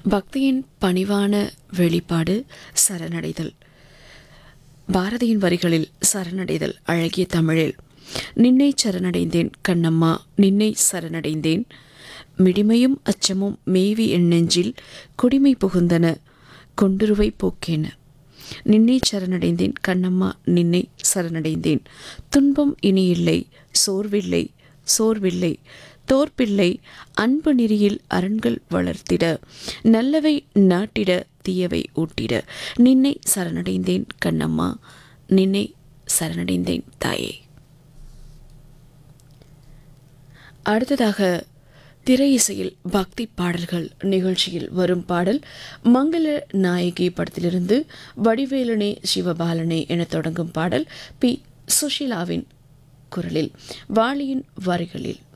பக்தியின் பணிவான வெளிப்பாடு சரணடைதல் பாரதியின் வரிகளில் சரணடைதல் அழகிய தமிழில் நின்னை சரணடைந்தேன் கண்ணம்மா நின்னை சரணடைந்தேன் மிடிமையும் அச்சமும் மேவி என் நெஞ்சில் குடிமை புகுந்தன கொண்டுருவை போக்கேன நின்னை சரணடைந்தேன் கண்ணம்மா நின்னை சரணடைந்தேன் துன்பம் இனி இல்லை சோர்வில்லை சோர்வில்லை தோற்பில்லை அன்பு நெறியில் அரண்கள் வளர்த்திட நல்லவை நாட்டிட தீயவை ஊட்டிட நின்னை சரணடைந்தேன் கண்ணம்மா நின்னை சரணடைந்தேன் தாயே அடுத்ததாக திரை இசையில் பக்தி பாடல்கள் நிகழ்ச்சியில் வரும் பாடல் மங்கள நாயகி படத்திலிருந்து வடிவேலனே சிவபாலனே என தொடங்கும் பாடல் பி சுஷிலாவின் குரலில் வாளியின் வரிகளில்